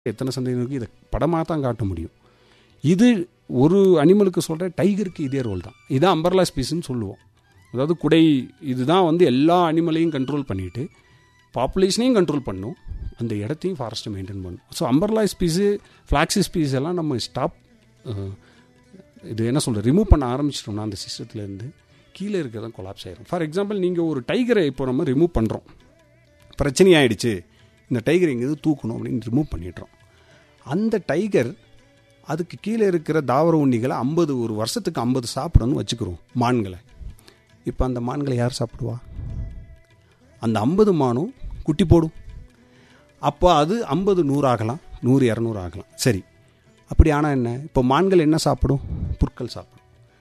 எத்தனை சந்ததியினருக்கு இதை படமாக தான் காட்ட முடியும் இது ஒரு அனிமலுக்கு சொல்கிற டைகருக்கு இதே ரோல் தான் இதான் அம்பர்லா ஸ்பீஸ்ன்னு சொல்லுவோம் அதாவது குடை இதுதான் வந்து எல்லா அனிமலையும் கண்ட்ரோல் பண்ணிட்டு பாப்புலேஷனையும் கண்ட்ரோல் பண்ணும் அந்த இடத்தையும் ஃபாரஸ்ட்டை மெயின்டைன் பண்ணும் so umbrella species flagship species எல்லாம் நம்ம ஸ்டாப் இது என்ன சொல்கிறது ரிமூவ் பண்ண ஆரம்பிச்சிட்டோம்னா அந்த சிஸ்டத்துலேருந்து கீழே இருக்கிறதான் கொலாப்ஸ் ஆயிரும் ஃபார் எக்ஸாம்பிள் நீங்கள் ஒரு டைகரை இப்போ நம்ம ரிமூவ் பண்ணுறோம் பிரச்சனை ஆயிடுச்சு இந்த டைகர் எங்கேயாவது தூக்கணும் அப்படின்னு ரிமூவ் பண்ணிடுறோம் அந்த டைகர் அதுக்கு கீழே இருக்கிற தாவர உண்ணிகளை ஐம்பது ஒரு வருஷத்துக்கு ஐம்பது சாப்பிடணும்னு வச்சுக்கிறோம் மான்களை இப்போ அந்த மான்களை யார் சாப்பிடுவா அந்த ஐம்பது மானும் குட்டி போடும் அப்போ அது ஐம்பது நூறு ஆகலாம் நூறு இரநூறு ஆகலாம் சரி அப்படி ஆனால் என்ன இப்போ மான்கள் என்ன சாப்பிடும் புற்கள் சாப்பிடும்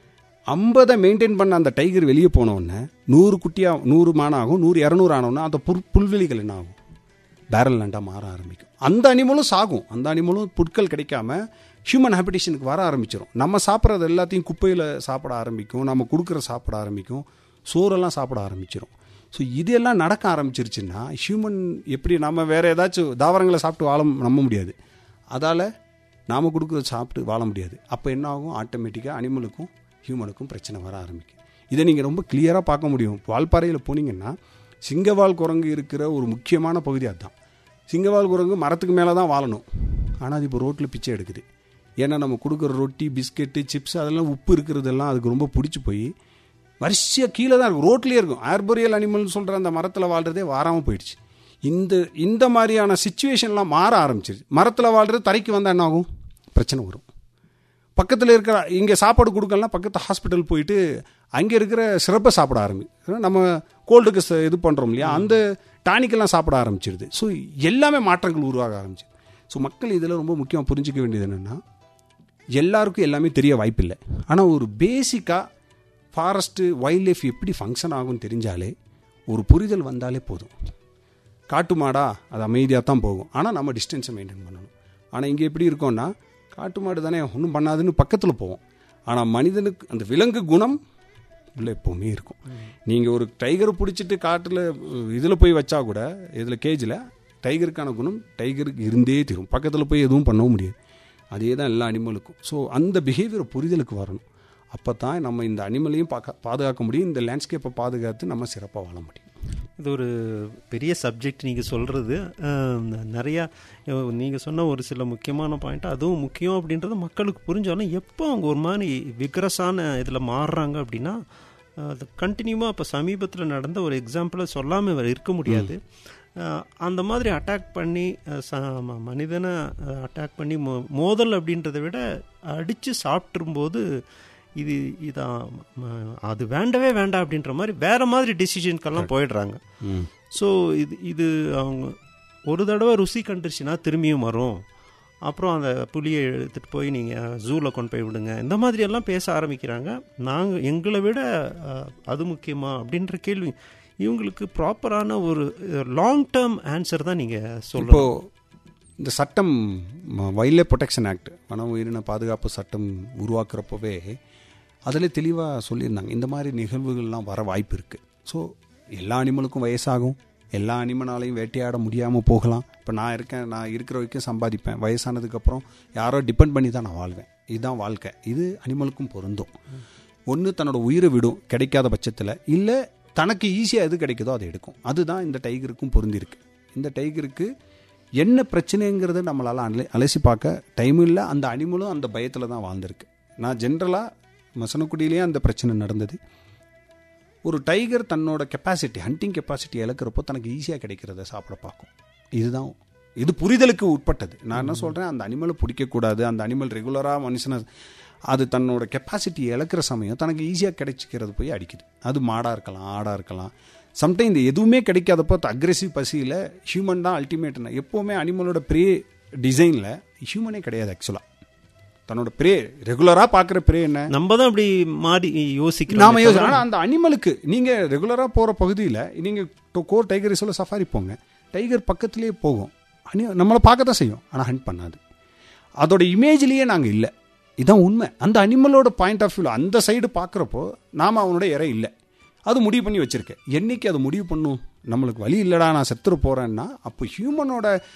ஐம்பதை மெயின்டைன் பண்ண அந்த டைகர் வெளியே போனோடனே நூறு குட்டியாக நூறு மானாகும் நூறு இரநூறு ஆனோடனே அந்த புல் புல்வெளிகள் என்ன ஆகும் பேரல் லேண்டாக மாற ஆரம்பிக்கும் அந்த அனிமலும் சாகும் அந்த அனிமலும் புட்கள் கிடைக்காம ஹியூமன் ஹேபிடேஷனுக்கு வர ஆரம்பிச்சிடும் நம்ம சாப்பிட்றது எல்லாத்தையும் குப்பையில் சாப்பிட ஆரம்பிக்கும் நம்ம கொடுக்குற சாப்பிட ஆரம்பிக்கும் சோறெல்லாம் சாப்பிட ஆரம்பிச்சிடும் ஸோ இதெல்லாம் நடக்க ஆரம்பிச்சிருச்சுன்னா ஹியூமன் எப்படி நம்ம வேறு ஏதாச்சும் தாவரங்களை சாப்பிட்டு வாழ நம்ப முடியாது அதால் நாம் கொடுக்குறத சாப்பிட்டு வாழ முடியாது அப்போ என்ன ஆகும் ஆட்டோமேட்டிக்காக அனிமலுக்கும் ஹியூமனுக்கும் பிரச்சனை வர ஆரம்பிக்கும் இதை நீங்கள் ரொம்ப கிளியராக பார்க்க முடியும் வால்பாறையில் போனீங்கன்னா சிங்கவால் குரங்கு இருக்கிற ஒரு முக்கியமான பகுதி அதுதான் சிங்கவால் குரங்கு மரத்துக்கு மேலே தான் வாழணும் ஆனால் அது இப்போ ரோட்டில் பிச்சை எடுக்குது ஏன்னா நம்ம கொடுக்குற ரொட்டி பிஸ்கெட்டு சிப்ஸ் அதெல்லாம் உப்பு இருக்கிறதெல்லாம் அதுக்கு ரொம்ப பிடிச்சி போய் வரிசையாக கீழே தான் இருக்கும் ரோட்லேயே இருக்கும் ஆர்போரியல் அனிமல்னு சொல்கிற அந்த மரத்தில் வாழ்கிறதே வாராமல் போயிடுச்சு இந்த இந்த மாதிரியான சுச்சுவேஷன்லாம் மாற ஆரம்பிச்சிருச்சு மரத்தில் வாழ்கிறது தரைக்கு வந்தால் என்ன ஆகும் பிரச்சனை வரும் பக்கத்தில் இருக்கிற இங்கே சாப்பாடு கொடுக்கலாம் பக்கத்து ஹாஸ்பிட்டல் போயிட்டு அங்கே இருக்கிற சிறப்பை சாப்பிட ஆரம்பி நம்ம கோல்டுக்கு இது பண்ணுறோம் இல்லையா அந்த டானிக்கெல்லாம் சாப்பிட ஆரம்பிச்சிருது ஸோ எல்லாமே மாற்றங்கள் உருவாக ஆரம்பிச்சு ஸோ மக்கள் இதில் ரொம்ப முக்கியமாக புரிஞ்சிக்க வேண்டியது என்னென்னா எல்லாருக்கும் எல்லாமே தெரிய வாய்ப்பில்லை ஆனால் ஒரு பேசிக்காக ஃபாரஸ்ட்டு வைல்ட் லைஃப் எப்படி ஃபங்க்ஷன் ஆகும்னு தெரிஞ்சாலே ஒரு புரிதல் வந்தாலே போதும் காட்டு மாடா அது அமைதியாக தான் போகும் ஆனால் நம்ம டிஸ்டன்ஸை மெயின்டைன் பண்ணணும் ஆனால் இங்கே எப்படி இருக்கோம்னா காட்டு மாடு தானே ஒன்றும் பண்ணாதுன்னு பக்கத்தில் போவோம் ஆனால் மனிதனுக்கு அந்த விலங்கு குணம் உள்ள எப்போவுமே இருக்கும் நீங்கள் ஒரு டைகரை பிடிச்சிட்டு காட்டில் இதில் போய் வச்சா கூட இதில் கேஜில் டைகருக்கான குணம் டைகருக்கு இருந்தே தீரும் பக்கத்தில் போய் எதுவும் பண்ணவும் முடியாது அதே தான் எல்லா அனிமலுக்கும் ஸோ அந்த பிஹேவியர் புரிதலுக்கு வரணும் அப்போ தான் நம்ம இந்த அனிமலையும் பார்க்க பாதுகாக்க முடியும் இந்த லேண்ட்ஸ்கேப்பை பாதுகாத்து நம்ம சிறப்பாக வாழ முடியும் இது ஒரு பெரிய சப்ஜெக்ட் நீங்கள் சொல்கிறது நிறையா நீங்கள் சொன்ன ஒரு சில முக்கியமான பாயிண்ட் அதுவும் முக்கியம் அப்படின்றது மக்களுக்கு புரிஞ்சாலும் எப்போ அவங்க ஒரு மாதிரி விக்ரஸான இதில் மாறுறாங்க அப்படின்னா அது கண்டினியூவாக இப்போ சமீபத்தில் நடந்த ஒரு எக்ஸாம்பிளை சொல்லாமல் இருக்க முடியாது அந்த மாதிரி அட்டாக் பண்ணி மனிதனை அட்டாக் பண்ணி மோ மோதல் அப்படின்றத விட அடித்து சாப்பிட்ரும்போது இது இதான் அது வேண்டவே வேண்டாம் அப்படின்ற மாதிரி வேற மாதிரி டிசிஷனுக்கெல்லாம் போயிடுறாங்க ஸோ இது இது அவங்க ஒரு தடவை ருசி கண்டுருச்சுன்னா திரும்பியும் வரும் அப்புறம் அந்த புளியை எடுத்துகிட்டு போய் நீங்கள் ஜூவில் கொண்டு போய் விடுங்க இந்த மாதிரி எல்லாம் பேச ஆரம்பிக்கிறாங்க நாங்கள் எங்களை விட அது முக்கியமா அப்படின்ற கேள்வி இவங்களுக்கு ப்ராப்பரான ஒரு லாங் டேர்ம் ஆன்சர் தான் நீங்கள் சொல்கிறோம் இந்த சட்டம் வைல்ட் லைஃப் ப்ரொடெக்ஷன் ஆக்ட் வன உயிரின பாதுகாப்பு சட்டம் உருவாக்குறப்பவே அதில் தெளிவாக சொல்லியிருந்தாங்க இந்த மாதிரி நிகழ்வுகள்லாம் வர வாய்ப்பு இருக்குது ஸோ எல்லா அனிமலுக்கும் வயசாகும் எல்லா அனிமனாலையும் வேட்டையாட முடியாமல் போகலாம் இப்போ நான் இருக்கேன் நான் இருக்கிற வரைக்கும் சம்பாதிப்பேன் வயசானதுக்கப்புறம் யாரோ டிபெண்ட் பண்ணி தான் நான் வாழ்வேன் இதுதான் வாழ்க்கை இது அனிமலுக்கும் பொருந்தும் ஒன்று தன்னோட உயிரை விடும் கிடைக்காத பட்சத்தில் இல்லை தனக்கு ஈஸியாக எது கிடைக்குதோ அதை எடுக்கும் அதுதான் இந்த டைகருக்கும் பொருந்திருக்கு இந்த டைகருக்கு என்ன பிரச்சனைங்கிறத நம்மளால் அலை அலசி பார்க்க டைமும் இல்லை அந்த அனிமலும் அந்த பயத்தில் தான் வாழ்ந்திருக்கு நான் ஜென்ரலாக மசனக்குடியிலேயே அந்த பிரச்சனை நடந்தது ஒரு டைகர் தன்னோட கெப்பாசிட்டி ஹண்டிங் கெப்பாசிட்டி இழக்கிறப்போ தனக்கு ஈஸியாக கிடைக்கிறத சாப்பிட பார்க்கும் இதுதான் இது புரிதலுக்கு உட்பட்டது நான் என்ன சொல்கிறேன் அந்த அனிமலை பிடிக்கக்கூடாது அந்த அனிமல் ரெகுலராக மனுஷனை அது தன்னோட கெப்பாசிட்டி இழக்கிற சமயம் தனக்கு ஈஸியாக கிடைச்சிக்கிறது போய் அடிக்குது அது மாடாக இருக்கலாம் ஆடாக இருக்கலாம் சம்டைம் இந்த எதுவுமே கிடைக்காதப்போ அக்ரெசிவ் பசியில் ஹியூமன் தான் அல்டிமேட் எப்போவுமே அனிமலோட ப்ரே டிசைனில் ஹியூமனே கிடையாது ஆக்சுவலாக தன்னோட ப்ரே ரெகுலராக பார்க்குற ப்ரே என்ன நம்ம தான் அப்படி மாறி யோசிக்கிறோம் நாம யோசி ஆனால் அந்த அனிமலுக்கு நீங்கள் ரெகுலராக போகிற பகுதியில் நீங்கள் கோர் டைகர் ரிசோல சஃபாரி போங்க டைகர் பக்கத்துலேயே போகும் அனி நம்மளை பார்க்க தான் செய்யும் ஆனால் ஹண்ட் பண்ணாது அதோட இமேஜ்லேயே நாங்கள் இல்லை இதான் உண்மை அந்த அனிமலோட பாயிண்ட் ஆஃப் வியூவில் அந்த சைடு பார்க்குறப்போ நாம் அவனோட இறை இல்லை அது முடிவு பண்ணி வச்சுருக்கேன் என்னைக்கு அது முடிவு பண்ணும் நம்மளுக்கு வழி இல்லைடா நான் செத்துரு போகிறேன்னா அப்போ ஹியூமனோட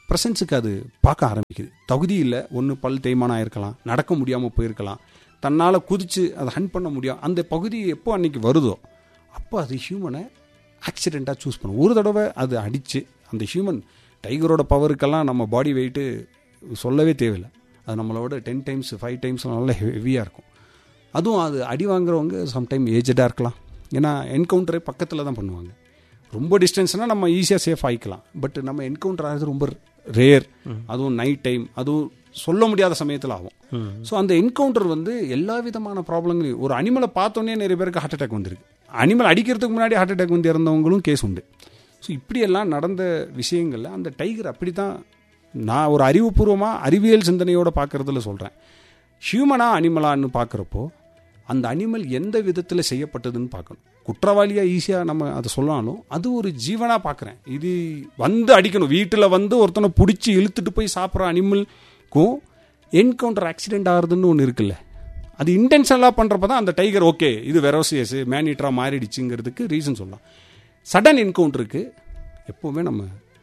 ப்ரெசன்ஸுக்கு அது பார்க்க ஆரம்பிக்குது தகுதி இல்லை ஒன்று பல் தேய்மானம் ஆயிருக்கலாம் நடக்க முடியாமல் போயிருக்கலாம் தன்னால் குதித்து அதை ஹன் பண்ண முடியும் அந்த பகுதி எப்போ அன்னைக்கு வருதோ அப்போ அது ஹியூமனை ஆக்சிடெண்ட்டாக சூஸ் பண்ணும் ஒரு தடவை அது அடித்து அந்த ஹியூமன் டைகரோட பவருக்கெல்லாம் நம்ம பாடி வெயிட்டு சொல்லவே தேவையில்லை அது நம்மளோட டென் டைம்ஸ் ஃபைவ் டைம்ஸ் நல்லா ஹெவியாக இருக்கும் அதுவும் அது அடி வாங்குறவங்க சம்டைம் ஏஜடாக இருக்கலாம் ஏன்னா என்கவுண்டரே பக்கத்தில் தான் பண்ணுவாங்க ரொம்ப டிஸ்டன்ஸ்னால் நம்ம ஈஸியாக சேஃப் ஆகிக்கலாம் பட் நம்ம என்கவுண்டர் ஆகிறது ரொம்ப ரேர் அதுவும் நைட் டைம் அதுவும் சொல்ல முடியாத சமயத்தில் ஆகும் ஸோ அந்த என்கவுண்டர் வந்து எல்லா விதமான ப்ராப்ளங்களையும் ஒரு அனிமலை பார்த்தோன்னே நிறைய பேருக்கு ஹார்ட் அட்டாக் வந்திருக்கு அனிமல் அடிக்கிறதுக்கு முன்னாடி ஹார்ட் அட்டாக் வந்து இறந்தவங்களும் கேஸ் உண்டு ஸோ இப்படியெல்லாம் நடந்த விஷயங்களில் அந்த டைகர் அப்படி தான் நான் ஒரு அறிவுபூர்வமாக அறிவியல் சிந்தனையோடு பார்க்குறதுல சொல்கிறேன் ஹியூமனா அனிமலான்னு பார்க்குறப்போ அந்த அனிமல் எந்த விதத்தில் செய்யப்பட்டதுன்னு பார்க்கணும் குற்றவாளியாக ஈஸியாக நம்ம அதை சொல்லாலும் அது ஒரு ஜீவனாக பார்க்குறேன் இது வந்து அடிக்கணும் வீட்டில் வந்து ஒருத்தனை பிடிச்சி இழுத்துட்டு போய் சாப்பிட்ற அனிமலுக்கும் என்கவுண்டர் ஆக்சிடென்ட் ஆகுதுன்னு ஒன்று இருக்குல்ல அது இன்டென்ஷனலாக பண்ணுறப்ப தான் அந்த டைகர் ஓகே இது வெரோசியஸ் மேனிட்ரா மாறிடுச்சுங்கிறதுக்கு ரீசன் சொல்லலாம் சடன் என்கவுண்டருக்கு எப்போவுமே நம்ம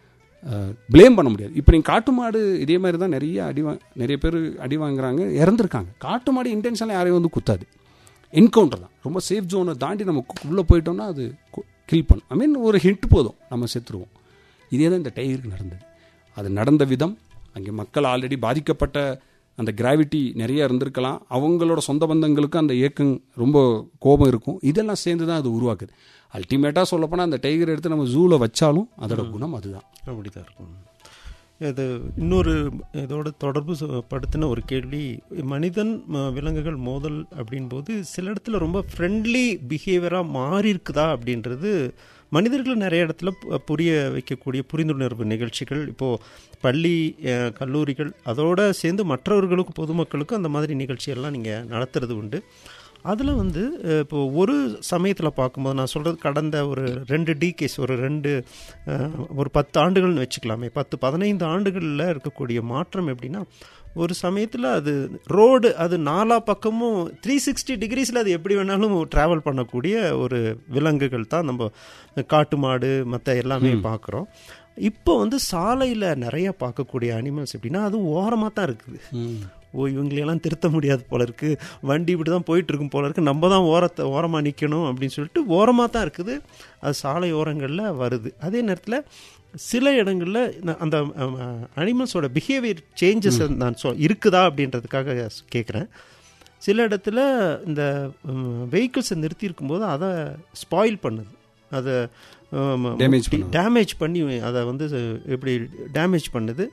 ப்ளேம் பண்ண முடியாது இப்போ நீங்கள் காட்டு மாடு இதே மாதிரி தான் நிறைய அடி வா நிறைய பேர் அடி வாங்குறாங்க இறந்துருக்காங்க காட்டு மாடு இன்டென்ஷனாக யாரையும் வந்து குத்தாது என்கவுண்டர் தான் ரொம்ப சேஃப் ஜோனை தாண்டி நம்ம உள்ளே போயிட்டோம்னா அது கில் பண்ணும் ஐ மீன் ஒரு ஹிட் போதும் நம்ம செத்துருவோம் இதே தான் இந்த டைகருக்கு நடந்தது அது நடந்த விதம் அங்கே மக்கள் ஆல்ரெடி பாதிக்கப்பட்ட அந்த கிராவிட்டி நிறைய இருந்திருக்கலாம் அவங்களோட சொந்த பந்தங்களுக்கு அந்த இயக்கம் ரொம்ப கோபம் இருக்கும் இதெல்லாம் சேர்ந்து தான் அது உருவாக்குது அல்டிமேட்டாக சொல்லப்போனால் அந்த டைகர் எடுத்து நம்ம ஜூவில் வச்சாலும் அதோட குணம் அதுதான் அப்படி தான் இருக்கும் இது இன்னொரு இதோட தொடர்பு படுத்தின ஒரு கேள்வி மனிதன் விலங்குகள் மோதல் அப்படின்போது சில இடத்துல ரொம்ப ஃப்ரெண்ட்லி பிஹேவியராக மாறி இருக்குதா அப்படின்றது மனிதர்கள் நிறைய இடத்துல புரிய வைக்கக்கூடிய புரிந்துணர்வு நிகழ்ச்சிகள் இப்போது பள்ளி கல்லூரிகள் அதோடு சேர்ந்து மற்றவர்களுக்கும் பொதுமக்களுக்கும் அந்த மாதிரி நிகழ்ச்சியெல்லாம் நீங்கள் நடத்துறது உண்டு அதில் வந்து இப்போ ஒரு சமயத்தில் பார்க்கும்போது நான் சொல்கிறது கடந்த ஒரு ரெண்டு டிகேஸ் ஒரு ரெண்டு ஒரு பத்து ஆண்டுகள்னு வச்சுக்கலாமே பத்து பதினைந்து ஆண்டுகளில் இருக்கக்கூடிய மாற்றம் எப்படின்னா ஒரு சமயத்தில் அது ரோடு அது நாலா பக்கமும் த்ரீ சிக்ஸ்டி டிகிரிஸில் அது எப்படி வேணாலும் ட்ராவல் பண்ணக்கூடிய ஒரு விலங்குகள் தான் நம்ம காட்டு மாடு மற்ற எல்லாமே பார்க்குறோம் இப்போ வந்து சாலையில் நிறைய பார்க்கக்கூடிய அனிமல்ஸ் எப்படின்னா அது ஓரமாக தான் இருக்குது ஓ இவங்களையெல்லாம் திருத்த முடியாது போல இருக்கு வண்டி இப்படி தான் போயிட்டு இருக்கும் போல இருக்கு நம்ம தான் ஓரத்தை ஓரமாக நிற்கணும் அப்படின்னு சொல்லிட்டு ஓரமாக தான் இருக்குது அது சாலை ஓரங்களில் வருது அதே நேரத்தில் சில இடங்களில் அந்த அனிமல்ஸோட பிஹேவியர் சேஞ்சஸ் நான் சொ இருக்குதா அப்படின்றதுக்காக கேட்குறேன் சில இடத்துல இந்த வெஹிக்கிள்ஸை நிறுத்தி இருக்கும்போது அதை ஸ்பாயில் பண்ணுது அதை டேமேஜ் டேமேஜ் பண்ணி அதை வந்து எப்படி டேமேஜ் பண்ணுது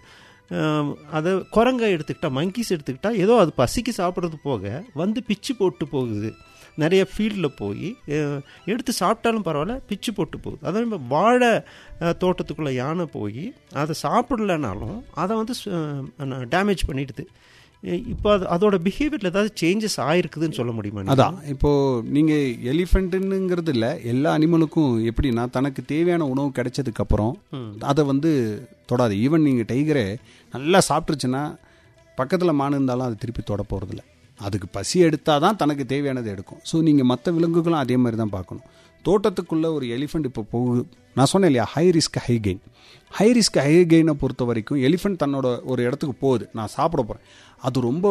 அதை குரங்கை எடுத்துக்கிட்டா மங்கீஸ் எடுத்துக்கிட்டா ஏதோ அது பசிக்கு சாப்பிட்றது போக வந்து பிச்சு போட்டு போகுது நிறைய ஃபீல்டில் போய் எடுத்து சாப்பிட்டாலும் பரவாயில்ல பிச்சு போட்டு போகுது அதே மாதிரி வாழை தோட்டத்துக்குள்ளே யானை போய் அதை சாப்பிடலனாலும் அதை வந்து டேமேஜ் பண்ணிடுது இப்போ அது அதோட பிஹேவியரில் ஏதாவது சேஞ்சஸ் ஆயிருக்குதுன்னு சொல்ல முடியுமா அதான் இப்போது நீங்கள் எலிஃபெண்ட்டுங்கிறது இல்லை எல்லா அனிமலுக்கும் எப்படின்னா தனக்கு தேவையான உணவு கிடைச்சதுக்கப்புறம் அதை வந்து தொடாது ஈவன் நீங்கள் டைகரே நல்லா சாப்பிட்ருச்சுன்னா பக்கத்தில் மான் இருந்தாலும் அது திருப்பி தொட போகிறதில்ல அதுக்கு பசி எடுத்தால் தான் தனக்கு தேவையானது எடுக்கும் ஸோ நீங்கள் மற்ற விலங்குகளும் அதே மாதிரி தான் பார்க்கணும் தோட்டத்துக்குள்ளே ஒரு எலிஃபெண்ட் இப்போ போகுது நான் சொன்னேன் இல்லையா high risk high gain high risk high கெயினை பொறுத்த வரைக்கும் எலிஃபெண்ட் தன்னோட ஒரு இடத்துக்கு போகுது நான் சாப்பிட போகிறேன் அது ரொம்ப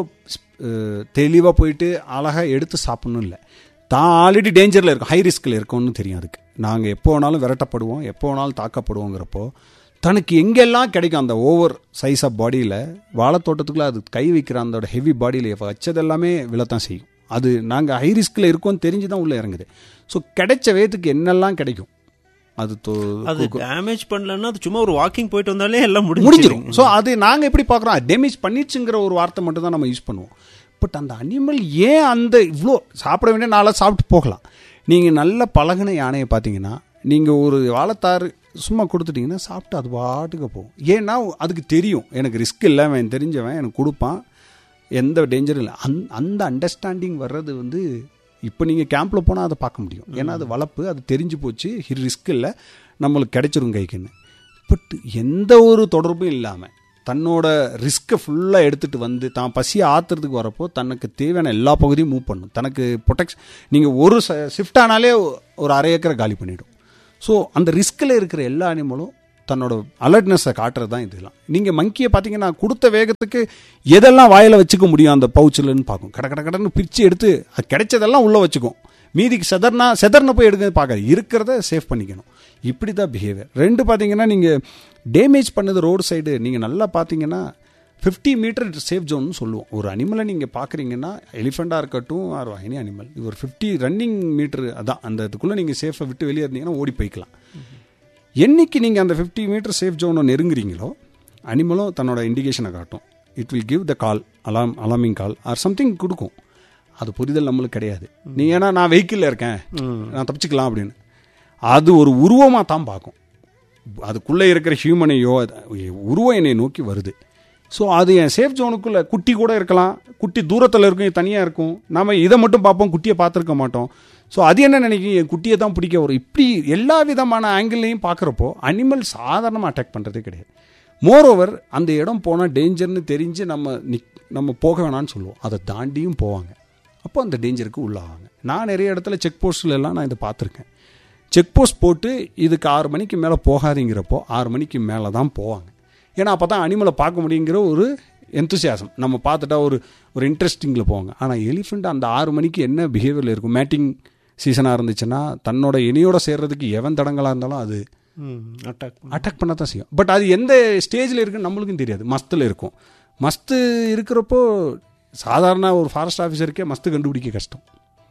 தெளிவாக போயிட்டு அழகாக எடுத்து சாப்பிடணும் இல்லை தான் ஆல்ரெடி டேஞ்சரில் இருக்கும் ஹை ரிஸ்கில் இருக்கோம்னு தெரியும் அதுக்கு நாங்கள் எப்போ வேணாலும் விரட்டப்படுவோம் எப்போ வேணாலும் தாக்கப்படுவோங்கிறப்போ தனக்கு எங்கெல்லாம் கிடைக்கும் அந்த ஓவர் சைஸ் ஆஃப் பாடியில் வாழைத்தோட்டத்துக்குள்ளே அது கை வைக்கிற அந்த ஹெவி பாடியில் வச்சதெல்லாமே விழத்தான் செய்யும் அது நாங்கள் ஹை ரிஸ்கில் இருக்கோம்னு தெரிஞ்சு தான் உள்ளே இறங்குது ஸோ கிடைச்ச வேத்துக்கு என்னெல்லாம் கிடைக்கும் அது அது டேமேஜ் பண்ணலன்னா அது சும்மா ஒரு வாக்கிங் போயிட்டு வந்தாலே எல்லாம் முடிஞ்சிடும் ஸோ அது நாங்கள் எப்படி பார்க்குறோம் டேமேஜ் பண்ணிடுச்சுங்கிற ஒரு வார்த்தை மட்டும் தான் நம்ம யூஸ் பண்ணுவோம் பட் அந்த அனிமல் ஏன் அந்த இவ்வளோ சாப்பிட வேண்டிய நாளாக சாப்பிட்டு போகலாம் நீங்கள் நல்ல பழகின யானையை பார்த்தீங்கன்னா நீங்கள் ஒரு வாழைத்தாறு சும்மா கொடுத்துட்டிங்கன்னா சாப்பிட்டு அது பாட்டுக்கு போகும் ஏன்னா அதுக்கு தெரியும் எனக்கு ரிஸ்க் இல்லை அவன் தெரிஞ்சவன் எனக்கு கொடுப்பான் எந்த டேஞ்சரும் இல்லை அந் அந்த அண்டர்ஸ்டாண்டிங் வர்றது வந்து இப்போ நீங்கள் கேம்பில் போனால் அதை பார்க்க முடியும் ஏன்னா அது வளர்ப்பு அது தெரிஞ்சு போச்சு ரிஸ்க் இல்லை நம்மளுக்கு கிடைச்சிரும் கைக்குன்னு பட் எந்த ஒரு தொடர்பும் இல்லாமல் தன்னோட ரிஸ்க்கை ஃபுல்லாக எடுத்துகிட்டு வந்து தான் பசியை ஆற்றுறதுக்கு வரப்போ தனக்கு தேவையான எல்லா பகுதியும் மூவ் பண்ணும் தனக்கு ப்ரொடெக்ஷ் நீங்கள் ஒரு ஷிஃப்ட் ஆனாலே ஒரு அரை ஏக்கரை காலி பண்ணிவிடும் ஸோ அந்த ரிஸ்கில் இருக்கிற எல்லா அனிமலும் தன்னோட அலர்ட்னஸை காட்டுறது தான் இதெல்லாம் நீங்கள் மங்கியை பார்த்தீங்கன்னா கொடுத்த வேகத்துக்கு எதெல்லாம் வாயில் வச்சுக்க முடியும் அந்த பவுச்சில்னு பார்க்கும் கட கட கடன்னு பிரித்து எடுத்து அது கிடைச்சதெல்லாம் உள்ளே வச்சுக்கும் மீதிக்கு செதர்னா செதர்ன போய் எடுக்க பார்க்காது இருக்கிறத சேவ் பண்ணிக்கணும் இப்படி தான் பிஹேவியர் ரெண்டு பார்த்தீங்கன்னா நீங்கள் டேமேஜ் பண்ணது ரோடு சைடு நீங்கள் நல்லா பார்த்தீங்கன்னா ஃபிஃப்டி மீட்டர் சேஃப் ஜோன்னு சொல்லுவோம் ஒரு அனிமலை நீங்கள் பார்க்குறீங்கன்னா எலிஃபெண்ட்டாக இருக்கட்டும் ஆர் எனி அனிமல் இது ஒரு ஃபிஃப்டி ரன்னிங் மீட்டர் அதான் அந்த இதுக்குள்ளே நீங்கள் சேஃபை விட்டு வெளியே இருந்தீங்கன்னா ஓடி போய்க்கலாம் என்னைக்கு நீங்கள் அந்த ஃபிஃப்டி மீட்டர் சேஃப் ஜோனை நெருங்குறீங்களோ அனிமலும் தன்னோட இண்டிகேஷனை காட்டும் it will give the call alarm alarming call or something கொடுக்கும் அது புரிதல் நம்மளுக்கு கிடையாது நீ ஏன்னா நான் வெஹிக்கிளில் இருக்கேன் நான் தப்பிச்சுக்கலாம் அப்படின்னு அது ஒரு உருவமாக தான் பார்க்கும் அதுக்குள்ளே இருக்கிற ஹியூமனையோ அது- உருவம் என்னை நோக்கி வருது ஸோ அது என் சேஃப் ஜோனுக்குள்ளே குட்டி கூட இருக்கலாம் குட்டி தூரத்தில் இருக்கும் தனியாக இருக்கும் நாம இதை மட்டும் பார்ப்போம் குட்டியை பார்த்துருக்க மாட்டோம் ஸோ அது என்ன நினைக்கும் என் குட்டியை தான் பிடிக்க வரும் இப்படி எல்லா விதமான ஆங்கிள்லையும் பார்க்குறப்போ அனிமல் சாதாரணமாக அட்டாக் பண்ணுறதே கிடையாது மோரோவர் அந்த இடம் போனால் டேஞ்சர்னு தெரிஞ்சு நம்ம நிக் நம்ம போக வேணாம்னு சொல்லுவோம் அதை தாண்டியும் போவாங்க அப்போ அந்த டேஞ்சருக்கு உள்ளாவாங்க நான் நிறைய இடத்துல செக் போஸ்ட்ல எல்லாம் நான் இதை பார்த்துருக்கேன் செக் போஸ்ட் போட்டு இதுக்கு ஆறு மணிக்கு மேலே போகாதீங்கிறப்போ ஆறு மணிக்கு மேலே தான் போவாங்க ஏன்னா அப்போ தான் அனிமலை பார்க்க முடியுங்கிற ஒரு எந்தசியாசம் நம்ம பார்த்துட்டா ஒரு ஒரு இன்ட்ரெஸ்டிங்கில் போவாங்க ஆனால் எலிஃபெண்ட் அந்த ஆறு மணிக்கு என்ன பிஹேவியரில் இருக்கும் மேட்டிங் சீசனாக இருந்துச்சுன்னா தன்னோட இனியோட சேர்றதுக்கு எவன் தடங்களாக இருந்தாலும் அது அட்டாக் அட்டாக் பண்ண தான் செய்யும் பட் அது எந்த ஸ்டேஜில் இருக்குன்னு நம்மளுக்கும் தெரியாது மஸ்தில் இருக்கும் மஸ்து இருக்கிறப்போ சாதாரண ஒரு ஃபாரஸ்ட் ஆஃபீஸருக்கே மஸ்து கண்டுபிடிக்க கஷ்டம்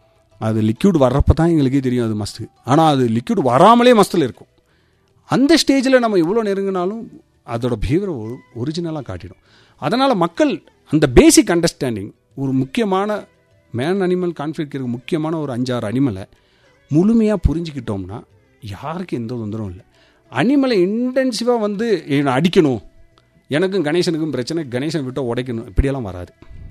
அது லிக்யூட் வர்றப்ப தான் எங்களுக்கே தெரியும் அது மஸ்து ஆனால் அது லிக்யூட் வராமலே மஸ்தில் இருக்கும் அந்த ஸ்டேஜில் நம்ம எவ்வளோ நெருங்கினாலும் அதோட பிஹேவியர் ஒரிஜினலாக காட்டிடும் அதனால் மக்கள் அந்த பேசிக் அண்டர்ஸ்டாண்டிங் ஒரு முக்கியமான மேன் அனிமல் கான்ஃப்ளிக்ட் முக்கியமான ஒரு அஞ்சாறு அனிமலை முழுமையாக புரிஞ்சுக்கிட்டோம்னா யாருக்கும் எந்த தொந்தரவும் இல்லை அனிமலை இன்டென்சிவாக வந்து என்னை அடிக்கணும் எனக்கும் கணேசனுக்கும் பிரச்சனை கணேசன் விட்டு உடைக்கணும் இப்படியெல்லாம் வராது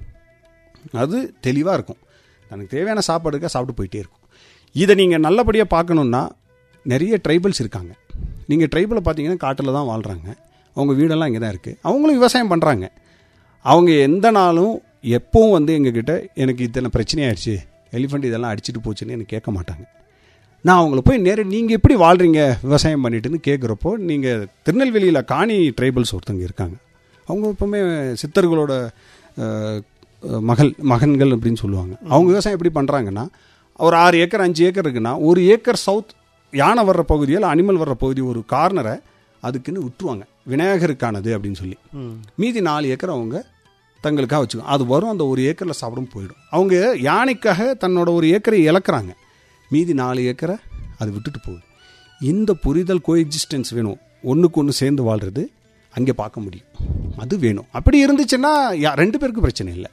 அது தெளிவாக இருக்கும் தனக்கு தேவையான சாப்பாடுக்க சாப்பிட்டு போயிட்டே இருக்கும் இதை நீங்கள் நல்லபடியாக பார்க்கணுன்னா நிறைய ட்ரைபல்ஸ் இருக்காங்க நீங்கள் ட்ரைபலை பார்த்தீங்கன்னா காட்டில் தான் வாழ்கிறாங்க அவங்க வீடெல்லாம் இங்கே தான் இருக்குது அவங்களும் விவசாயம் பண்ணுறாங்க அவங்க எந்த நாளும் எப்பவும் வந்து எங்ககிட்ட எனக்கு இத்தனை பிரச்சனையாயிடுச்சு எலிஃபண்ட் இதெல்லாம் அடிச்சிட்டு போச்சுன்னு எனக்கு கேட்க மாட்டாங்க நான் அவங்கள போய் நேர நீங்கள் எப்படி வாழ்கிறீங்க விவசாயம் பண்ணிட்டுன்னு கேட்குறப்போ நீங்கள் திருநெல்வேலியில் காணி ட்ரைபல்ஸ் ஒருத்தங்க இருக்காங்க அவங்க எப்பவுமே சித்தர்களோட அஹ், மகள் மகன்கள் அப்படின்னு சொல்லுவாங்க அவங்க விவசாயம் எப்படி பண்ணுறாங்கன்னா ஒரு ஆறு ஏக்கர் அஞ்சு ஏக்கர் இருக்குன்னா ஒரு ஏக்கர் சவுத் யானை வர்ற பகுதியில் அனிமல் வர்ற பகுதி ஒரு கார்னரை அதுக்குன்னு விட்டுருவாங்க விநாயகருக்கானது அப்படின்னு சொல்லி மீதி நாலு ஏக்கர் அவங்க தங்களுக்காக வச்சுக்கோ அது வரும் அந்த ஒரு ஏக்கரில் சாப்பிடும் போயிடும் அவங்க யானைக்காக தன்னோட ஒரு ஏக்கரை இழக்கிறாங்க மீதி நாலு ஏக்கரை அது விட்டுட்டு போகுது இந்த புரிதல் கோஎக்ஸிஸ்டன்ஸ் வேணும் ஒன்றுக்கு ஒன்று சேர்ந்து வாழ்கிறது அங்கே பார்க்க முடியும் அது வேணும் அப்படி இருந்துச்சுன்னா யா- ரெண்டு பேருக்கும் பிரச்சனை இல்லை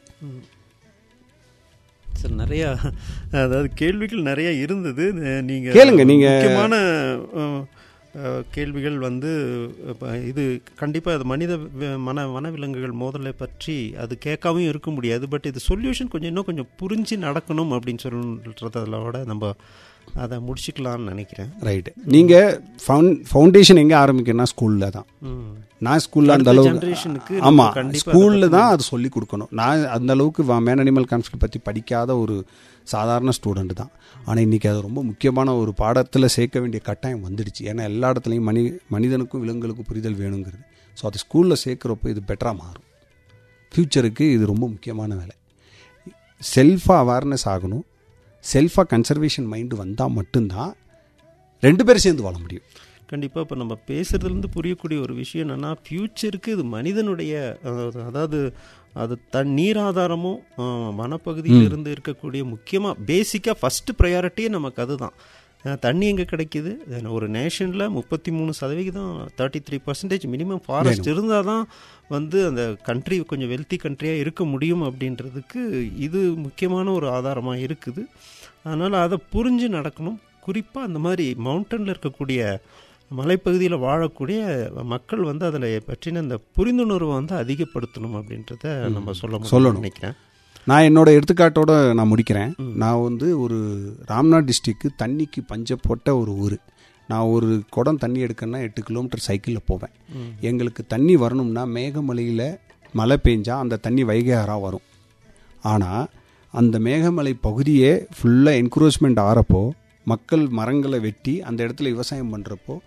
சார் நிறையா அதாவது கேள்விகள் நிறைய இருந்தது அஹ் நீங்க கேளுங்க, நீங்க- முக்கியமான அஹ், அஹ், கேள்விகள் வந்து இப்ப இது கண்டிப்பாக அது மனித வி- மன வனவிலங்குகள் மோதலை பற்றி அது கேட்காமையும் இருக்க முடியாது பட் இது சொல்யூஷன் கொஞ்சம் இன்னும் கொஞ்சம் புரிஞ்சு நடக்கணும் அப்படின்னு சொல்றதோட நம்ம அதை முடிச்சுக்கலாம்னு நினைக்கிறேன் ரைட்டு நீங்கள் ஃபவுண்ட் ஃபவுண்டேஷன் எங்கே ஆரம்பிக்கணும்னா ஸ்கூலில் தான் ம். நான் ஸ்கூலில் அந்த அடுத்த அளவுக்கு generationக்கு நம்ம ஆமாம் கண்டிப்பா ஸ்கூலில் தான் அது சொல்லி கொடுக்கணும் நான் அந்த அளவுக்கு மேன் அனிமல் கான்ஃப்ளிக் பற்றி படிக்காத ஒரு சாதாரண ஸ்டூடெண்ட் தான் ஆனால் இன்றைக்கி அது ரொம்ப முக்கியமான ஒரு பாடத்தில் சேர்க்க வேண்டிய கட்டாயம் வந்துடுச்சு ஏன்னா எல்லா இடத்துலையும் மனி மனிதனுக்கும் விலங்குகளுக்கும் புரிதல் வேணுங்கிறது ஸோ அது ஸ்கூலில் சேர்க்குறப்போ இது பெட்டராக மாறும் ஃப்யூச்சருக்கு இது ரொம்ப முக்கியமான வேலை செல்ஃபாக அவேர்னஸ் ஆகணும் செல்ஃபாக கன்சர்வேஷன் மைண்டு வந்தால் மட்டும்தான் ரெண்டு பேரும் சேர்ந்து வாழ முடியும் கண்டிப்பாக இப்போ நம்ம பேசுறதுலேருந்து புரியக்கூடிய ஒரு விஷயம் என்னென்னா ஃப்யூச்சருக்கு இது மனிதனுடைய அதாவது அதாவது அது தன் நீராதாரமும் அஹ், வனப்பகுதியில் இருந்து இருக்கக்கூடிய முக்கியமாக பேசிக்காக ஃபஸ்ட்டு ப்ரையாரிட்டியே நமக்கு அதுதான் அஹ், தண்ணி எங்கே கிடைக்குது அஹ், ஒரு நேஷனில் முப்பத்தி மூணு சதவிகிதம் thirty three percentage minimum forest இருந்தால் தான் வந்து அந்த கண்ட்ரி கொஞ்சம் வெல்த்தி கண்ட்ரியாக இருக்க முடியும் அப்படின்றதுக்கு இது முக்கியமான ஒரு ஆதாரமாக இருக்குது அதனால் அதை புரிஞ்சு நடக்கணும் குறிப்பாக அந்த மாதிரி மவுண்டனில் இருக்கக்கூடிய மலைப்பகுதியில் வாழக்கூடிய மக்கள் வந்து அதில் பற்றின அந்த புரிந்துணர்வை வந்து அதிகப்படுத்தணும் அப்படின்றத நம்ம சொல்ல முடியும்னு சொல்லணும். நினைக்கிறேன் நான் என்னோட எடுத்துக்காட்டோட நான் முடிக்கிறேன் நான் வந்து ஒரு ராம்நாத் டிஸ்ட்ரிக்கு தண்ணிக்கு பஞ்சப்பட்ட ஒரு ஊர் நான் ஒரு குடம் தண்ணி எடுக்கணும்னா எட்டு கிலோமீட்டர் சைக்கிளில் போவேன் எங்களுக்கு தண்ணி வரணும்னா மேகமலையில் மழை பெஞ்சா அந்த தண்ணி வைகையாராக வரும் ஆனால் அந்த மேகமலை பகுதியே ஃபுல்லாக என்க்ரோச்மெண்ட் ஆகிறப்போ மக்கள் மரங்களை வெட்டி அந்த இடத்துல விவசாயம் பண்ணுறப்போ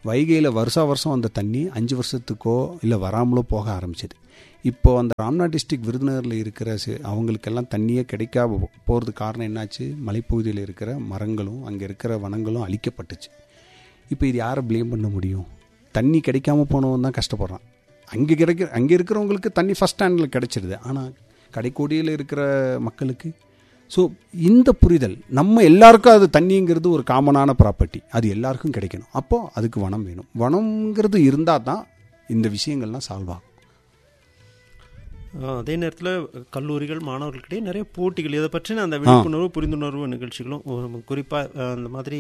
வைகையில் வருஷா வருஷம் அந்த தண்ணி அஞ்சு வருஷத்துக்கோ இல்லை வராமலோ போக ஆரம்பிச்சது இப்போ அந்த ராம்நாத் டிஸ்ட்ரிக்ட் விருதுநகரில் இருக்கிற சி- அவங்களுக்கெல்லாம் தண்ணியே கிடைக்காம போகிறதுக்கு காரணம் என்னாச்சு மலைப்பகுதியில் இருக்கிற மரங்களும் அங்கே இருக்கிற வனங்களும் அழிக்கப்பட்டுச்சு இப்போ இது யாரை ப்ளேம் பண்ண முடியும் தண்ணி கிடைக்காம போனவன் தான் கஷ்டப்படுறான் அங்கே கிடைக்கிற அங்கே இருக்கிறவங்களுக்கு தண்ணி ஃபஸ்ட் ஸ்டாண்டில் கிடைச்சிருது ஆனால் கடைக்கோடியில் இருக்கிற மக்களுக்கு ஸோ இந்த புரிதல் நம்ம எல்லாருக்கும் அது தண்ணிங்கிறது ஒரு காமனான ப்ராப்பர்ட்டி அது எல்லாருக்கும் கிடைக்கணும் அப்போது அதுக்கு வனம் வேணும் வனம்ங்கிறது இருந்தால் தான் இந்த விஷயங்கள்லாம் சால்வ் ஆகும் ஆஹ் அதே நேரத்தில் கல்லூரிகள் மாணவர்களுக்கிடையே நிறைய போட்டிகள் இதை பற்றின அந்த விழிப்புணர்வு புரிந்துணர்வு நிகழ்ச்சிகளும் குறிப்பாக அந்த மாதிரி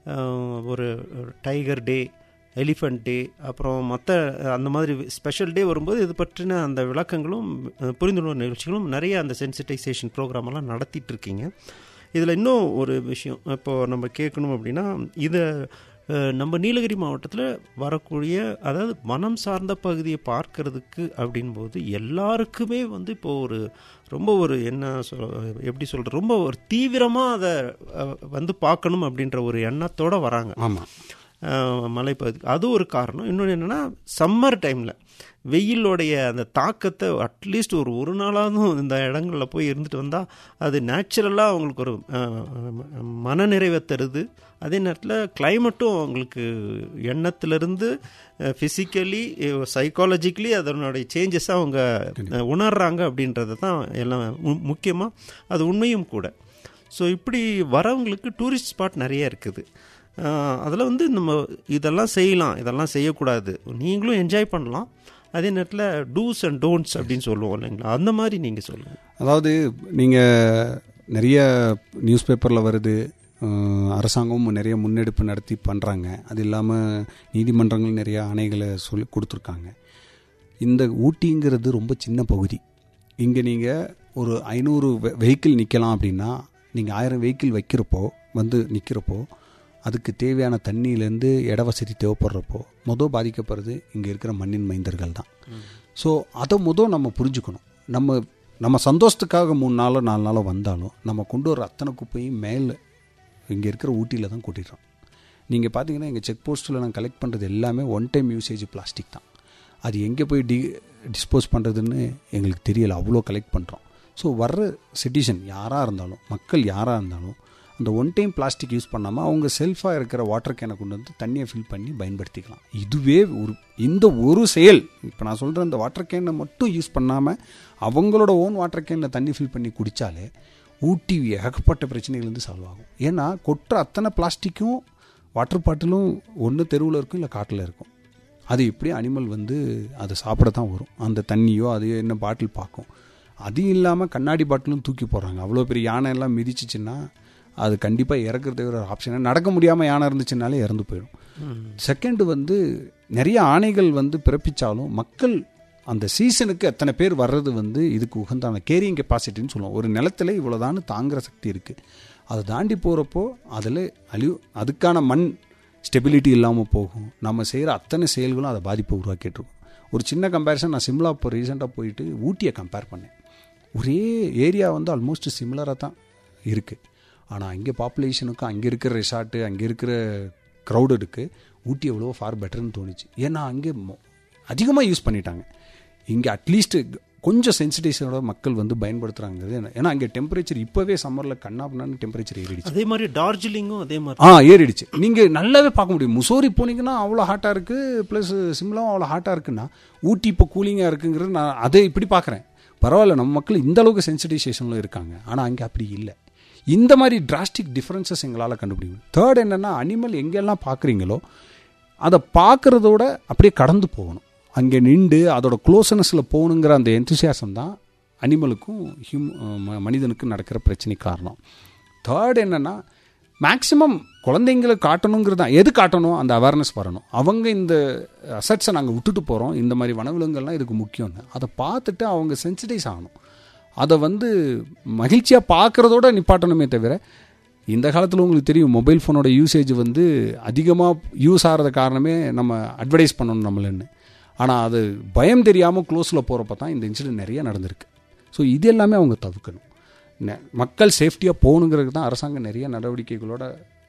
ஆஹ் ஒரு டைகர் டே எலிஃபண்ட் டே அப்புறம் மற்ற அந்த மாதிரி ஸ்பெஷல் டே வரும்போது இது பற்றின அந்த விளக்கங்களும் அஹ், புரிந்துணர்வு நிகழ்ச்சிகளும் நிறைய அந்த சென்சிட்டைசேஷன் ப்ரோக்ராம் எல்லாம் நடத்திட்டு இருக்கீங்க இதில் இன்னும் ஒரு விஷயம் இப்போ நம்ம கேட்கணும் அப்படின்னா இதை அஹ், நம்ம நீலகிரி மாவட்டத்தில் வரக்கூடிய அதாவது வனம் சார்ந்த பகுதியை பார்க்கறதுக்கு அப்படின்போது எல்லாருக்குமே வந்து இப்போ ஒரு ரொம்ப ஒரு என்ன சொல் எப்படி சொல்ற ரொம்ப ஒரு தீவிரமாக அதை அஹ், வந்து பார்க்கணும் அப்படின்ற ஒரு எண்ணத்தோட வராங்க ஆமாம் அஹ், மலைப்பகுதி அது ஒரு காரணம் இன்னொன்று என்னென்னா சம்மர் டைமில் வெயிலோடைய அந்த தாக்கத்தை அட்லீஸ்ட் ஒரு ஒரு நாளாவதும் இந்த இடங்களில் போய் இருந்துட்டு வந்தால் அது நேச்சுரலாக அவங்களுக்கு ஒரு அஹ், மனநிறைவை தருது அதே நேரத்தில் கிளைமேட்டும் அவங்களுக்கு எண்ணத்திலிருந்து ஃபிசிக்கலி சைக்காலஜிக்கலி அதனுடைய சேஞ்சஸை அவங்க அஹ், உணர்றாங்க அப்படின்றது தான் எல்லாம் முக்கியமாக அது உண்மையும் கூட ஸோ இப்படி வரவங்களுக்கு டூரிஸ்ட் ஸ்பாட் நிறைய இருக்குது அதில் வந்து நம்ம இதெல்லாம் செய்யலாம் இதெல்லாம் செய்யக்கூடாது நீங்களும் என்ஜாய் பண்ணலாம் அதே நேரத்தில் டூஸ் அண்ட் டோன்ட்ஸ் அப்படின்னு சொல்லுவோம் இல்லைங்களா அந்த மாதிரி நீங்கள் சொல்லுங்கள் அதாவது நீங்கள் நிறைய நியூஸ் பேப்பரில் வருது அஹ், அரசாங்கமும் நிறைய முன்னெடுப்பு நடத்தி பண்ணுறாங்க அது இல்லாமல் நீதிமன்றங்கள் நிறைய ஆணைகளை சொல்லி கொடுத்துருக்காங்க இந்த ஊட்டிங்கிறது ரொம்ப சின்ன பகுதி இங்கே நீங்கள் ஒரு ஐநூறு வெஹிக்கிள் நிற்கலாம் அப்படின்னா நீங்கள் ஆயிரம் வெஹிக்கிள் வைக்கிறப்போ வந்து நிற்கிறப்போ அதுக்கு தேவையான தண்ணியிலேருந்து இட வசதி தேவைப்படுறப்போ மொதல் பாதிக்கப்படுறது இங்கே இருக்கிற மண்ணின் மைந்தர்கள் தான் ஸோ அதை மொதல் நம்ம புரிஞ்சுக்கணும் நம்ம நம்ம சந்தோஷத்துக்காக மூணு நாளோ நாலு நாளோ வந்தாலும் நம்ம கொண்டு வர அத்தனை குப்பையும் மேலே இங்கே இருக்கிற ஊட்டியில் தான் கொட்டிடுறோம் நீங்கள் பார்த்தீங்கன்னா எங்கள் செக் போஸ்ட்டில் நான் கலெக்ட் பண்ணுறது எல்லாமே ஒன் டைம் யூசேஜ் பிளாஸ்டிக் தான் அது எங்கே போய் டி டிஸ்போஸ் பண்ணுறதுன்னு எங்களுக்கு தெரியல அவ்வளோ கலெக்ட் பண்ணுறோம் ஸோ வர்ற சிட்டிசன் யாராக இருந்தாலும் மக்கள் யாராக இருந்தாலும் அந்த ஒன் டைம் பிளாஸ்டிக் யூஸ் பண்ணாமல் அவங்க செல்ஃபாக இருக்கிற வாட்டர் கேனை கொண்டு வந்து தண்ணியை ஃபில் பண்ணி பயன்படுத்திக்கலாம் இதுவே ஒரு இந்த ஒரு செயல் இப்போ நான் சொல்கிற அந்த வாட்டர் கேனை மட்டும் யூஸ் பண்ணாமல் அவங்களோட ஓன் வாட்டர் கேனில் தண்ணி ஃபில் பண்ணி குடித்தாலே ஊட்டி ஏகப்பட்ட பிரச்சனைகள் வந்து சால்வ் ஆகும் ஏன்னா கொட்டுற அத்தனை பிளாஸ்டிக்கும் வாட்டர் பாட்டிலும் ஒன்று தெருவில் இருக்கும் இல்லை காட்டில் இருக்கும் அது எப்படி அனிமல் வந்து அதை சாப்பிட தான் வரும் அந்த தண்ணியோ அது என்ன பாட்டில் பார்க்கும் அது இல்லாமல் கண்ணாடி பாட்டிலும் தூக்கி போடுறாங்க அவ்வளோ பெரிய யானை எல்லாம் மிதிச்சிச்சுன்னா அது கண்டிப்பாக இறக்குறதுக்கு ஒரு ஆப்ஷன் நடக்க முடியாமல் யானை இருந்துச்சுனாலே இறந்து போயிடும் செகண்டு வந்து நிறைய ஆணைகள் வந்து பிறப்பிச்சாலும் மக்கள் அந்த சீசனுக்கு எத்தனை பேர் வர்றது வந்து இதுக்கு உகந்தான கேரிங் கெப்பாசிட்டின்னு சொல்லுவோம் ஒரு நிலத்துல இவ்வளோதான்னு தாங்குற சக்தி இருக்குது அதை தாண்டி போகிறப்போ அதில் அழிவு அதுக்கான மண் ஸ்டெபிலிட்டி இல்லாமல் போகும் நம்ம செய்கிற அத்தனை செயல்களும் அதை பாதிப்பை உருவாக்கிட்டுருக்கும் ஒரு சின்ன கம்பேரிசன் நான் சிம்லா இப்போ ரீசெண்டாக போயிட்டு ஊட்டியை கம்பேர் பண்ணேன் ஒரே ஏரியா வந்து ஆல்மோஸ்ட் சிமிலராக தான் இருக்குது ஆனால் அங்கே பாப்புலேஷனுக்கும் அங்கே இருக்கிற ரிசார்ட்டு அங்கே இருக்கிற க்ரௌடடுக்கு ஊட்டி எவ்வளோ ஃபார் பெட்டர்னு தோணுச்சு ஏன்னா அங்கே அதிகமாக யூஸ் பண்ணிட்டாங்க இங்கே அட்லீஸ்ட் கொஞ்சம் சென்சிடைசனோட மக்கள் வந்து பயன்படுத்துகிறாங்கிறது என்ன- ஏன்னா அங்கே டெம்பரேச்சர் இப்போவே சம்மரில் கண்ணாப்புனான்னு டெம்பரேச்சர் ஏறிடுச்சு அதே மாதிரி டார்ஜிலிங்கும் அதே மாதிரி ஆ ஏறிடுச்சு நீங்கள் நல்லாவே பார்க்க முடியும் முசோரி போனீங்கன்னா அவ்வளோ ஹாட்டாக இருக்குது ப்ளஸ் சிம்லாவும் அவ்வளோ ஹாட்டாக இருக்குன்னா ஊட்டி இப்போ கூலிங்காக இருக்குங்கிறது நான் அதை இப்படி பார்க்குறேன் பரவாயில்ல நம்ம மக்கள் இந்த அளவுக்கு சென்சிடைசேஷனில் இருக்காங்க ஆனால் அங்கே அப்படி இல்லை இந்த மாதிரி டிராஸ்டிக் டிஃப்ரென்சஸ் எங்களால் கண்டுபிடிக்கும் தேர்ட் என்னென்னா அனிமல் எங்கெல்லாம் பார்க்குறீங்களோ அதை பார்க்குறதோட அப்படியே கடந்து போகணும் அங்கே நின்று அதோட க்ளோசனஸில் போகணுங்கிற அந்த எந்தூசியாசம் தான் அனிமலுக்கும் ஹியூம் ம- மனிதனுக்கும் நடக்கிற பிரச்சனை காரணம் தேர்ட் என்னென்னா மேக்ஸிமம் குழந்தைங்களுக்கு காட்டணுங்கிறது தான் எது காட்டணும் அந்த அவேர்னஸ் வரணும் அவங்க இந்த அசட்ஸை நாங்கள் விட்டுட்டு போகிறோம் இந்த மாதிரி வனவிலங்குகள்லாம் இதுக்கு முக்கியம்னு அதை பார்த்துட்டு அவங்க சென்சிடைஸ் ஆகணும் அதை வந்து மகிழ்ச்சியாக பார்க்குறதோட நிப்பாட்டணுமே தவிர இந்த காலத்தில் உங்களுக்கு தெரியும் மொபைல் ஃபோனோட யூசேஜ் வந்து அதிகமாக யூஸ் ஆகிறது காரணமே நம்ம அட்வர்டைஸ் பண்ணணும் நம்மளன்னு ஆனால் அது பயம் தெரியாமல் க்ளோஸில் போகிறப்ப தான் இந்த இன்சிடென்ட் நிறைய நடந்திருக்கு ஸோ இது எல்லாமே அவங்க தவிர்க்கணும் நெ- மக்கள் சேஃப்டியாக போகணுங்கிறதுக்கு தான் அரசாங்கம் நிறைய நடவடிக்கைகளோட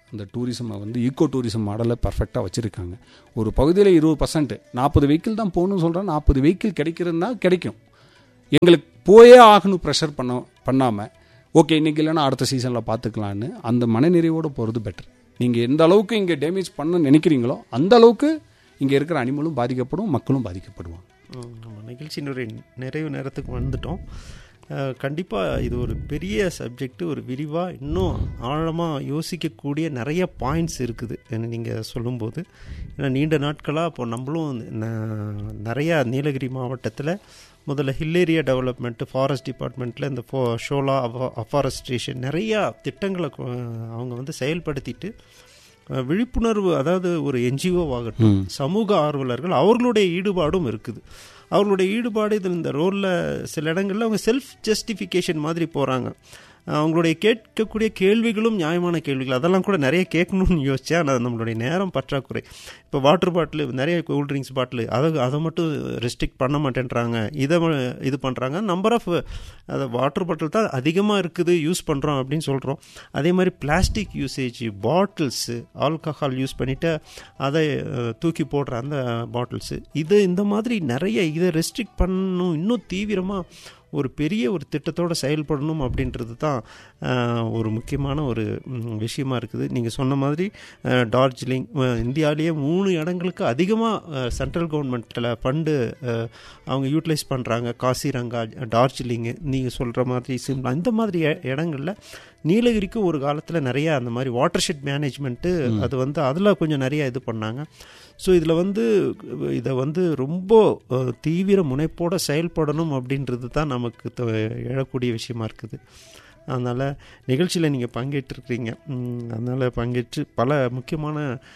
அந்த டூரிசமை வந்து ஈக்கோ டூரிசம் மாடலை பர்ஃபெக்டாக வச்சுருக்காங்க ஒரு பகுதியில் இருபது பர்சன்ட் நாற்பது வெஹிக்கிள் தான் போகணும்னு சொல்கிறேன் நாற்பது வெஹிக்கிள் கிடைக்கிறதுனா கிடைக்கும் எங்களுக்கு போயே ஆகணும் ப்ரெஷர் பண்ண பண்ணாமல் ஓகே இன்றைக்கி இல்லைன்னா அடுத்த சீசனில் பார்த்துக்கலான்னு அந்த மனநிறைவோடு போகிறது பெட்டர் நீங்கள் எந்த அளவுக்கு இங்கே டேமேஜ் பண்ண நினைக்கிறீங்களோ அந்த அளவுக்கு இங்கே இருக்கிற அனிமலும் பாதிக்கப்படும் மக்களும் பாதிக்கப்படுவாங்க ம், நம்ம நிகழ்ச்சியினுடைய நிறைவு நேரத்துக்கு வந்துட்டோம் கண்டிப்பாக இது ஒரு பெரிய சப்ஜெக்ட் ஒரு விரிவாக இன்னும் ஆழமாக யோசிக்கக்கூடிய நிறைய பாயிண்ட்ஸ் இருக்குது நீங்கள் சொல்லும்போது ஏன்னா நீண்ட நாட்களாக இப்போ நம்மளும் ந- நிறையா நீலகிரி மாவட்டத்தில் முதல்ல ஹில் ஏரியா டெவலப்மெண்ட்டு ஃபாரஸ்ட் டிபார்ட்மெண்ட்டில் இந்த ஃபோ ஷோலா அஃபாரஸ்ட்ரேஷன் நிறையா திட்டங்களை கொ- அவங்க வந்து செயல்படுத்திட்டு அஹ், விழிப்புணர்வு அதாவது ஒரு என்ஜிஓ ஆகட்டும் ம். சமூக ஆர்வலர்கள் அவர்களுடைய ஈடுபாடும் இருக்குது அவர்களுடைய ஈடுபாடு இதில் இந்த ரோலில் சில இடங்களில் அவங்க செல்ஃப் ஜஸ்டிஃபிகேஷன் மாதிரி போகிறாங்க அவங்களுடைய கேட்கக்கூடிய கேள்விகளும் நியாயமான கேள்விகள் அதெல்லாம் கூட நிறைய கேட்கணும்னு யோசிச்சேன் ஆனால் நம்மளுடைய நேரம் பற்றாக்குறை இப்போ வாட்டர் பாட்டில் நிறைய கூல் ட்ரிங்க்ஸ் பாட்டில் அதை அதை மட்டும் ரெஸ்ட்ரிக்ட் பண்ண மாட்டேன்றாங்க இதை ம- இது பண்ணுறாங்க நம்பர் ஆஃப் அதை வாட்டர் பாட்டில் தான் அதிகமாக இருக்குது யூஸ் பண்ணுறோம் அப்படின்னு சொல்கிறோம் அதே மாதிரி plastic usage bottles alcohol use பண்ணிவிட்டு அதை அஹ், தூக்கி போடுற அந்த பாட்டில்ஸு இது இந்த மாதிரி நிறைய இதை ரெஸ்ட்ரிக்ட் பண்ணணும் இன்னும் தீவிரமாக ஒரு பெரிய ஒரு திட்டத்தோடு செயல்படணும் அப்படின்றது தான் அஹ், ஒரு முக்கியமான ஒரு ம், விஷயமா இருக்குது நீங்கள் சொன்ன மாதிரி அஹ், டார்ஜிலிங் அஹ், இந்தியாவிலேயே மூணு இடங்களுக்கு அதிகமாக சென்ட்ரல் கவர்மெண்ட்டில் ஃபண்டு அவங்க யூட்டிலைஸ் பண்ணுறாங்க காசிரங்கா டார்ஜிலிங்கு நீங்கள் சொல்கிற மாதிரி சிம்லா இந்த மாதிரி இ- இடங்கள்ல நீலகிரிக்கு ஒரு காலத்தில் நிறைய அந்த மாதிரி வாட்டர் ஷெட் மேனேஜ்மெண்ட்டு அது வந்து அதில் கொஞ்சம் நிறைய இது பண்ணாங்க ஸோ இதில் வந்து இதை வந்து ரொம்ப அஹ், தீவிர முனைப்போட செயல்படணும் அப்படின்றது தான் நமக்கு த- எழக்கூடிய விஷயமா இருக்குது அதனால் நிகழ்ச்சியில் நீங்கள் பங்கேற்றிருக்கிறீங்க அதனால் பங்கேற்று பல முக்கியமான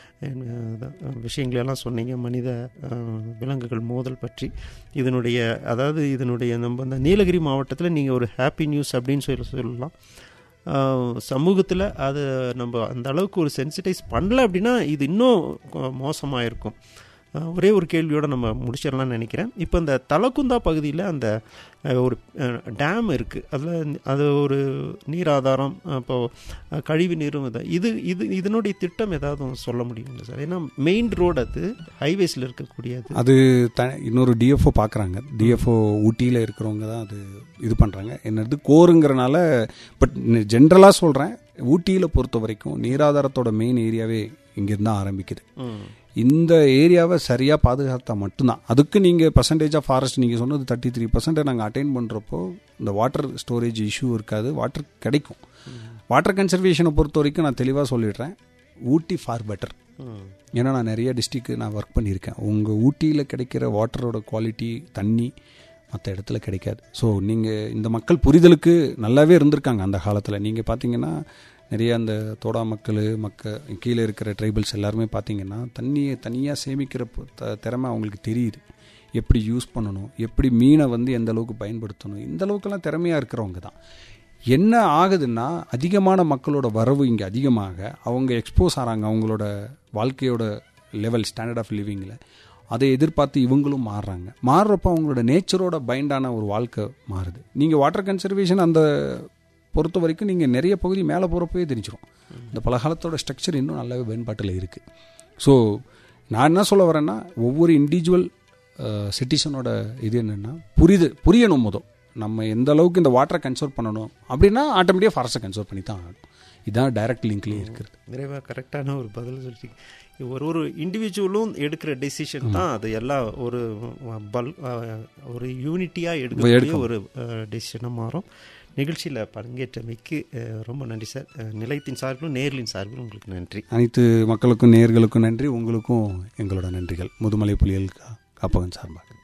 அஹ், விஷயங்களெல்லாம் சொன்னீங்க மனித அஹ், விலங்குகள் மோதல் பற்றி இதனுடைய அதாவது இதனுடைய நம்ம இந்த நீலகிரி மாவட்டத்தில் நீங்கள் ஒரு ஹாப்பி நியூஸ் அப்படின்னு சொல்லி சொல்லலாம் சமூகத்தில் அது நம்ம அந்த அளவுக்கு ஒரு சென்சிட்டைஸ் பண்ணல அப்படின்னா இது இன்னும் மோசமாக இருக்கும் அஹ், ஒரே ஒரு கேள்வியோட நம்ம முடிச்சிடலாம்னு நினைக்கிறேன் இப்போ இந்த தலக்குந்தா பகுதியில் அந்த அஹ், ஒரு டேம் இருக்குது அதில் அது ஒரு நீர் ஆதாரம் இப்போ அஹ், கழிவு நீரும் இது இது இது இதனுடைய திட்டம் ஏதாவது சொல்ல முடியுங்களா சார் ஏன்னா மெயின் ரோடு அது ஹைவேஸில் இருக்கக்கூடியது அது த இன்னொரு டிஎஃப்ஓ பார்க்குறாங்க டிஎஃப்ஓ ஊட்டியில் இருக்கிறவங்க தான் அது இது பண்ணுறாங்க என்னது கோருங்கிறனால பட் ஜென்ரலாக சொல்கிறேன் ஊட்டியில் பொறுத்த வரைக்கும் நீராதாரத்தோட மெயின் ஏரியாவே இங்கேருந்து தான் ஆரம்பிக்குது ம் இந்த ஏரியாவை சரியாக பாதுகாத்தா மட்டும்தான் அதுக்கு நீங்கள் பர்சன்டேஜ் ஆஃப் ஃபாரஸ்ட் நீங்கள் சொன்னது தேர்ட்டி த்ரீ பர்சன்ட்டை நாங்கள் அட்டைன் பண்ணுறப்போ இந்த வாட்டர் ஸ்டோரேஜ் இஷ்யூ இருக்காது வாட்டர் கிடைக்கும் வாட்டர் கன்சர்வேஷனை பொறுத்த வரைக்கும் நான் தெளிவாக சொல்லிடுறேன் ஊட்டி ஃபார் பெட்டர் ம் ஏன்னா நான் நிறைய டிஸ்ட்ரிக்கு நான் ஒர்க் பண்ணியிருக்கேன் உங்கள் ஊட்டியில் கிடைக்கிற வாட்டரோட குவாலிட்டி தண்ணி மற்ற இடத்துல கிடைக்காது ஸோ நீங்கள் இந்த மக்கள் புரிதலுக்கு நல்லாவே இருந்திருக்காங்க அந்த காலத்தில் நீங்கள் பார்த்தீங்கன்னா நிறைய அந்த தோடா மக்கள் மக்க கீழே இருக்கிற ட்ரைபல்ஸ் எல்லாருமே பார்த்தீங்கன்னா தண்ணியை தனியாக சேமிக்கிற ப- த- திறமை அவங்களுக்கு தெரியுது எப்படி யூஸ் பண்ணணும் எப்படி மீனை வந்து எந்த அளவுக்கு பயன்படுத்தணும் இந்த அளவுக்கெல்லாம் திறமையாக இருக்கிறவங்க தான் என்ன ஆகுதுன்னா அதிகமான மக்களோட வரவு இங்கே அதிகமாக அவங்க எக்ஸ்போஸ் ஆகிறாங்க அவங்களோட வாழ்க்கையோட லெவல் ஸ்டாண்டர்ட் ஆஃப் லிவிங்கில் அதை எதிர்பார்த்து இவங்களும் மாறுறாங்க மாறுறப்போ அவங்களோட நேச்சரோட பைண்டான ஒரு வாழ்க்கை மாறுது நீங்கள் வாட்டர் கன்சர்வேஷன் அந்த பொறுத்த வரைக்கும் நீங்கள் நிறைய பகுதி மேலே போகிறப்பவே தெரிஞ்சிடும் இந்த பலகாலத்தோட ஸ்ட்ரக்சர் இன்னும் நல்லாவே பயன்பாட்டில் இருக்குது ஸோ நான் என்ன சொல்ல வரேன்னா ஒவ்வொரு இண்டிவிஜுவல் சிட்டிசனோட இது என்னென்னா புரிது புரியணும் முதல் நம்ம எந்த அளவுக்கு இந்த வாட்டரை கன்சர்வ் பண்ணணும் அப்படின்னா ஆட்டோமேட்டிக்காக ஃபாரஸ்ட்டை கன்சர்வ் பண்ணி தான் ஆகணும் இதுதான் டைரக்ட் லிங்க்லேயே இருக்கிறது நிறைவாக கரெக்டான ஒரு பதில் சொல்லிட்டீங்க ஒரு ஒரு இண்டிவிஜுவலும் எடுக்கிற டெசிஷன் தான் அது எல்லாம் ஒரு பல் ஒரு யூனிட்டியாக எடுக்கக்கூடிய எடுக்கணும். ஒரு டெசிஷனாக மாறும் நிகழ்ச்சியில் பங்கேற்றமைக்கு அஹ், ரொம்ப நன்றி சார் அஹ், நிலையத்தின் சார்பிலும் நேர்லின் சார்பிலும் உங்களுக்கு நன்றி அனைத்து மக்களுக்கும் நேர்களுக்கும் நன்றி உங்களுக்கும் எங்களோட நன்றிகள் முதுமலை புலிகள் கா- காப்பகன் சார்பாக